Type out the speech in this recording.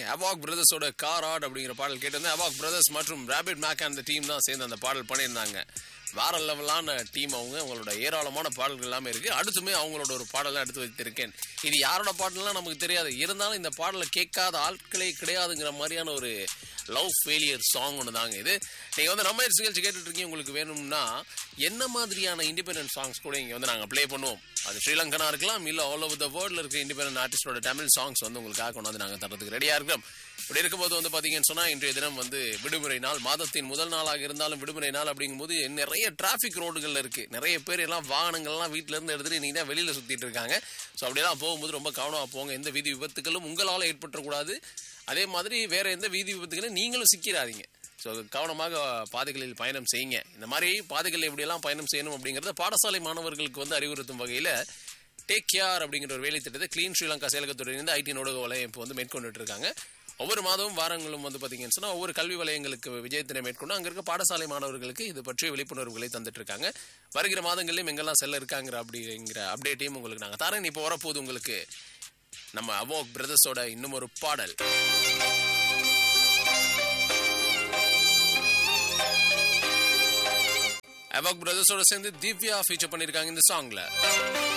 அவாக் பிரதர்ஸோட car add அப்படிங்கிற பாடல் கேட்டிருந்தேன் அவாக் பிரதர்ஸ் மற்றும் ராபிட் மேக் அந்த டீம் தான் சேர்ந்து அந்த பாடல் பண்ணியிருந்தாங்க வேற லெவலான டீம் அவங்க அவங்களோட ஏராளமான பாடல்கள் எல்லாமே இருக்கு அடுத்துமே அவங்களோட ஒரு பாடலை எடுத்து வைத்திருக்கேன் இது யாரோட பாடல்லாம் நமக்கு தெரியாது இருந்தாலும் இந்த பாடலை கேட்காத ஆட்களே கிடையாதுங்கிற மாதிரியான ஒரு லவ் ஃபெயிலியர் சாங் ஒன்று தாங்க இது நீங்கள் வந்து நம்ம நிகழ்ச்சி கேட்டுட்டு இருக்கீங்க உங்களுக்கு வேணும்னா என்ன மாதிரியான இண்டிபெண்டன்ட் சாங்ஸ் கூட இங்கே வந்து நாங்கள் ப்ளே பண்ணுவோம் அது ஸ்ரீலங்கனா இருக்கலாம் இல்லை ஆல் ஓவர் த வேர்ல்டில் இருக்க இண்டிபெண்டன்ட் ஆர்டிஸ்டோட தமிழ் சாங்ஸ் வந்து உங்களுக்காக கொண்டு வந்து நாங்கள் தரதுக்கு ரெடியாக இருக்கிறோம் இப்படி இருக்கும்போது வந்து பார்த்தீங்கன்னு சொன்னால் இன்றைய தினம் வந்து விடுமுறை நாள் மாதத்தின் முதல் நாளாக இருந்தாலும் விடுமுறை நாள் அப்படிங்கும்போது நிறைய டிராஃபிக் ரோடுகள் இருக்கு நிறைய பேர் எல்லாம் வாகனங்கள்லாம் வீட்டில இருந்து எடுத்துட்டு இன்னைக்கு தான் வெளியில சுத்திட்டு இருக்காங்க ஸோ அப்படியெல்லாம் போகும்போது ரொம்ப கவனமாக போங்க எந்த வீதி விபத்துகளும் உங்களால் ஏற்பட்டுறக்கூடாது அதே மாதிரி வேற எந்த வீதி விபத்துகளும் நீங்களும் சிக்கிறாதீங்க ஸோ கவனமாக பாதைகளில் பயணம் செய்யுங்க இந்த மாதிரி பாதைகளில் எப்படியெல்லாம் பயணம் செய்யணும் அப்படிங்கிறத பாடசாலை மாணவர்களுக்கு வந்து அறிவுறுத்தும் வகையில் டேக் கேர் அப்படிங்கிற ஒரு வேலை திட்டத்தை கிளீன் ஸ்ரீலங்கா செயலகத்துறையிலிருந்து ஐடி நோடக வலையம் இப்போ வந்து மேற்கொண்டுட்டு இருக்காங்க ஒவ்வொரு மாதமும் வாரங்களும் வந்து பார்த்தீங்கன்னு சொன்னால் ஒவ்வொரு கல்வி வலயங்களுக்கு விஜயத்தினை மேற்கொண்டு அங்கே இருக்க பாடசாலை மாணவர்களுக்கு இது பற்றிய விழிப்புணர்வுகளை தந்துட்டு இருக்காங்க வருகிற மாதங்களிலும் எங்கெல்லாம் செல்ல இருக்காங்கிற அப்படிங்கிற அப்டேட்டையும் உங்களுக்கு நாங்கள் தரேன் இப்போ வரப்போகுது உங்களுக்கு நம்ம அவோக் பிரதர்ஸோட இன்னும் ஒரு பாடல் அவோக் பிரதர்ஸோட சேர்ந்து திவ்யா ஃபீச்சர் பண்ணியிருக்காங்க இந்த சாங்ல